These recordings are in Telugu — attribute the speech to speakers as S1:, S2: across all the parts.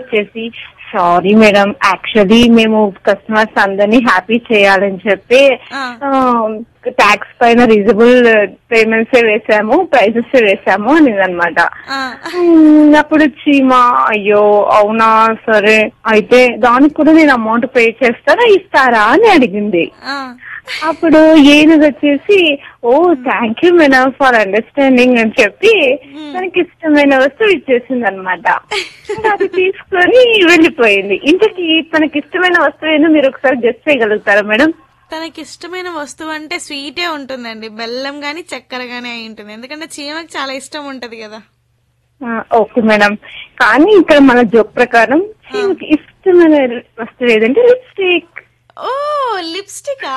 S1: వచ్చేసి సారీ మేడం యాక్చువల్లీ మేము కస్టమర్స్ అందరినీ హ్యాపీ చేయాలని చెప్పి
S2: ఆ.
S1: ట్యాక్స్ పైన రీజనబుల్ పేమెంట్స్ వేసాము ప్రైజెస్ వేసాము అని అనమాట
S2: ఆ.
S1: అప్పుడు చీమా అయ్యో అవునా సరే అయితే దానికి కూడా నేను అమౌంట్ పే చేస్తారా ఇస్తారా అని అడిగింది
S2: ఆ.
S1: అప్పుడు ఏనుగు వచ్చేసి oh thank you madam for understanding అని చెప్పి తనకి ఇష్టమైన వస్తువు ఇచ్చేసింది అనమాట అది తీసుకొని వెళ్ళిపోయింది ఇంతకీ తనకి ఇష్టమైన వస్తువు ఏందో మీరు ఒకసారి గెస్ట్ చేయగలుగుతారా మేడం
S2: తనకి ఇష్టమైన వస్తువు అంటే స్వీటే ఉంటుందండి బెల్లం గాని చక్కెర గాని అయి ఉంటుంది ఎందుకంటే చీమకి చాలా ఇష్టం ఉంటది కదా
S1: ఆ, ఓకే మేడం కానీ ఇక్కడ మన జోక్ ప్రకారం చీమకి ఇష్టమైన వస్తువు ఏదంటే లిప్స్టిక్
S2: ఓ లిప్స్టికా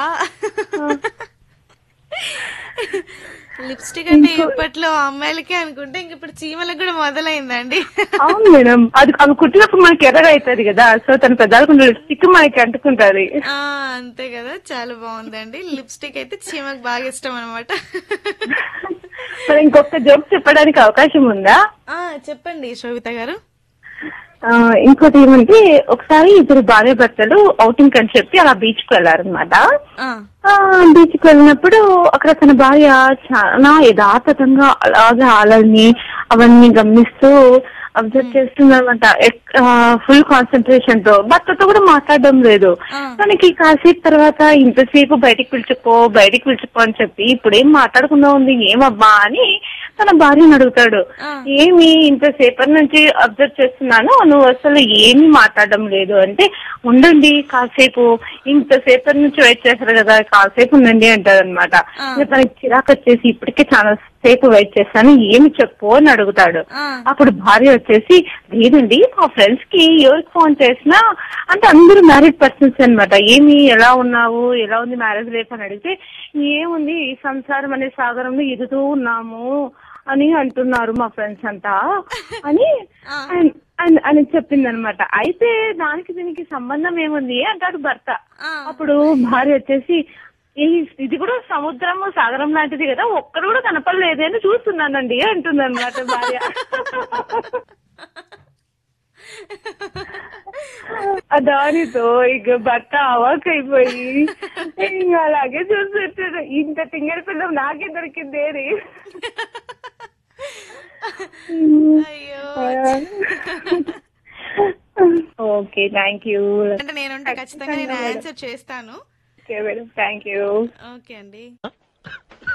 S2: లిప్స్టిక్ అంటే ఇప్పట్లో అమ్మాయిలకే అనుకుంటే ఇంక ఇప్పుడు చీమలకు కూడా మొదలైందండి
S1: అవును మేడం అది అవి కుట్టినప్పుడు మనకి ఎర్రగా అవుతుంది కదా సో తన పెద్దలకు లిప్స్టిక్ మనకి అంటుకుంటది
S2: ఆ అంతే కదా చాలా బాగుందండి లిప్స్టిక్ అయితే చీమకు బాగా ఇష్టం అనమాట
S1: మరి ఇంకొక జోక్ చెప్పడానికి అవకాశం ఉందా
S2: ఆ చెప్పండి శోభిత గారు
S1: ఆ, ఇంకోటి ఏమంటే ఒకసారి ఇద్దరు భార్య భర్తలు అవుటింగ్ అని చెప్పి అలా బీచ్ కు వెళ్ళారనమాట
S2: ఆ
S1: బీచ్ కి వెళ్ళినప్పుడు అక్కడ తన భార్య చాలా యథాతథంగా అలాగే ఆలని అవన్నీ గమనిస్తూ అబ్జర్వ్ చేస్తుందన్నమాట ఫుల్ కాన్సన్ట్రేషన్ తో భర్తతో కూడా మాట్లాడడం లేదు
S2: ఆ.
S1: తనకి కాసేపు తర్వాత ఇంతసేపు బయటికి పిలుచుకో బయటికి పిలుచుకో అని చెప్పి ఇప్పుడు ఏం మాట్లాడకుండా ఉంది ఏమబ్బా అని తన భార్యను అడుగుతాడు
S2: ఆ.
S1: ఏమి ఇంతసేపటి నుంచి అబ్జర్వ్ చేస్తున్నాను నువ్వు అసలు ఏమీ మాట్లాడడం లేదు అంటే ఉండండి కాసేపు ఇంతసేపటి నుంచి వెయిట్ చేస్తారు కదా కాసేపు ఉండండి అంటారు అనమాట
S2: ఆ.
S1: తనకి చిరాకు వచ్చేసి ఇప్పటికే చాలా సేపు వెయిట్ చేస్తాను ఏమి చెప్పు అని అడుగుతాడు
S2: ఆ.
S1: అప్పుడు భార్య వచ్చేసి లేదండి మా ఫ్రెండ్స్ కి ఎవరికి ఫోన్ చేసినా అంటే అందరూ మ్యారీడ్ పర్సన్స్ అన్నమాట ఏమి ఎలా ఉన్నావు ఎలా ఉంది మ్యారేజ్ లైఫ్ అని అడిగితే ఏముంది ఈ సంసారం అనే సాగరంలో ఎదుగుతూ ఉన్నాము అని అంటున్నారు మా ఫ్రెండ్స్ అంతా అని
S2: ఆ.
S1: అన్- అన్- అని చెప్పింది అనమాట అయితే దానికి దీనికి సంబంధం ఏముంది అంటాడు భర్త
S2: ఆ.
S1: అప్పుడు భార్య వచ్చేసి "ఈ ఇది కూడా సముద్రము సాగరం లాంటిది కదా ఒక్కడు కూడా కనపడలేదే అని చూస్తున్నానండి అంటుంది అనమాట భార్య ఆ దానితో ఇక భర్త అవాక్ అయిపోయి ఇంకా అలాగే చూస్తుంటాడు ఇంత తింగడి పిల్లం నాకే దొరికింది అని
S2: అయ్యో
S1: ఓకే థ్యాంక్ యూ
S2: అంటే నేనుంటే ఖచ్చితంగా నేను ఆన్సర్ చేస్తాను
S1: okay madam thank you
S2: okay అండి